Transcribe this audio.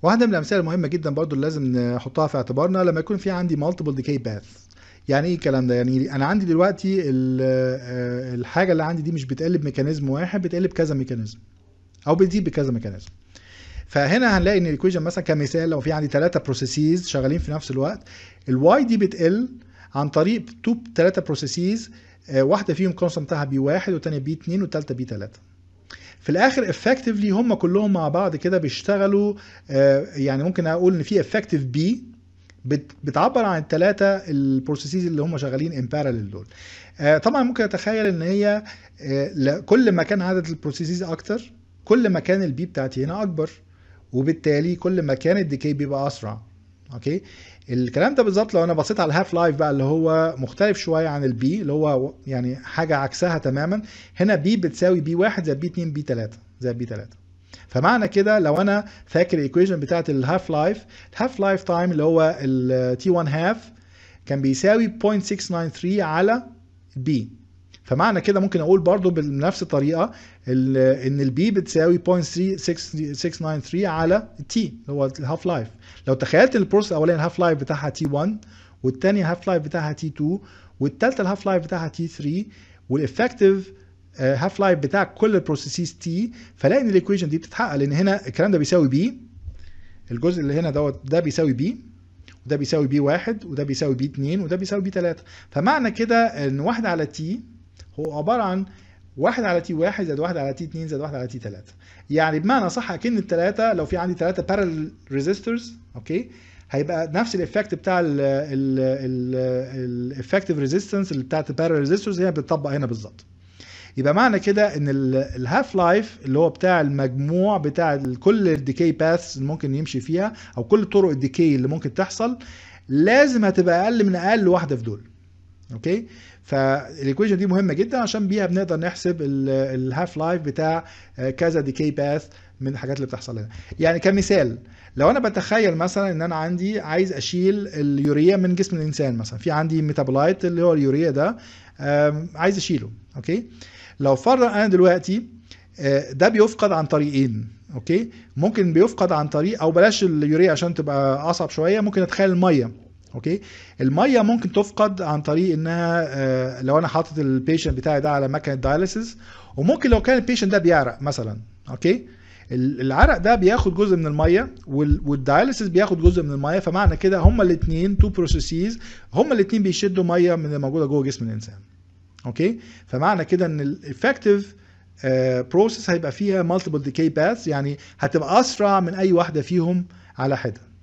واحده من الامثله المهمه جدا برضو اللي لازم نحطها في اعتبارنا لما يكون في عندي مالتيبل ديكي باث يعني ايه الكلام ده يعني انا عندي دلوقتي ال- آه، الحاجه اللي عندي دي مش بتقلب بميكانيزم واحد بتقلب كذا ميكانيزم او بتزيد بكذا ميكانيزم فهنا هنلاقي ان الايكويشن مثلا كمثال لو في عندي ثلاثه بروسيسز شغالين في نفس الوقت الواي دي بتقل عن طريق تو ثلاثه بروسيسز واحده فيهم كونستنت بتاعها بي واحد والثانيه بي 2 والثالثه بي 3 في الاخر افكتفلي هم كلهم مع بعض كده بيشتغلوا آه، يعني ممكن اقول ان في افكتيف بي بتعبر عن الثلاثه البروسيسز اللي هم شغالين ان باراليل دول آه، طبعا ممكن اتخيل ان هي آه، ل- كل ما كان عدد البروسيسز اكتر كل ما كان البي بتاعتي هنا اكبر وبالتالي كل ما كان الديكي بيبقى اسرع اوكي الكلام ده بالظبط لو انا بصيت على الهاف لايف بقى اللي هو مختلف شويه عن البي اللي هو يعني حاجه عكسها تماما هنا بي بتساوي بي 1 زائد بي 2 بي 3 زائد بي 3 فمعنى كده لو انا فاكر الايكويشن بتاعت الهاف لايف الهاف لايف تايم اللي هو التي 1 هاف كان بيساوي 0.693 على بي فمعنى كده ممكن اقول برضو بنفس الطريقه ال- ان البي بتساوي 0.693 على التي اللي هو الهاف لايف لو تخيلت البروسيس الاولاني الهاف لايف بتاعها تي 1 والثانيه الهاف لايف بتاعها تي 2 والثالثه الهاف لايف بتاعها تي 3 والافكتيف هاف لايف بتاع كل البروسيسز تي فلاقي ان الايكويشن دي بتتحقق لان هنا الكلام ده بيساوي بي الجزء اللي هنا دوت ده بيساوي بي وده بيساوي بي واحد وده بيساوي بي 2 وده بيساوي بي 3 فمعنى كده ان واحد على تي هو عباره عن واحد على تي واحد زائد واحد على تي 2 زائد واحد على تي 3 يعني بمعنى صح اكن الثلاثه لو في عندي ثلاثه بارل ريزيستورز اوكي هيبقى نفس الايفكت بتاع الافكتيف ريزيستنس اللي بتاعت البارل ريزيستورز هي بتطبق هنا بالظبط يبقى معنى كده ان الهاف لايف اللي هو بتاع المجموع بتاع ال- كل الديكي باثs اللي ممكن يمشي فيها او كل طرق الديكي اللي ممكن تحصل لازم هتبقى اقل من اقل واحده في دول اوكي فالايكويشن دي مهمه جدا عشان بيها بنقدر نحسب الهاف لايف بتاع آه، كذا ديكي باث من الحاجات اللي بتحصل لنا يعني كمثال لو انا بتخيل مثلا ان انا عندي عايز اشيل اليوريا من جسم الانسان مثلا في عندي ميتابولايت اللي هو اليوريا ده آم، عايز اشيله اوكي لو فرضا انا دلوقتي آه، ده بيفقد عن طريقين اوكي ممكن بيفقد عن طريق او بلاش اليوريا عشان تبقى اصعب شويه ممكن اتخيل الميه اوكي الميه ممكن تفقد عن طريق انها آه، لو انا حاطط البيشنت بتاعي ده على مكنه داياليسيس وممكن لو كان البيشنت ده بيعرق مثلا اوكي ال- العرق ده بياخد جزء من الميه وال- والداياليسيس بياخد جزء من الميه فمعنى كده هما الاثنين تو بروسيسز هما الاثنين بيشدوا ميه من الموجوده جوه جسم الانسان اوكي فمعنى كده ان الافكتيف بروسيس هيبقى فيها مالتيبل ديكي باث يعني هتبقى اسرع من اي واحده فيهم على حده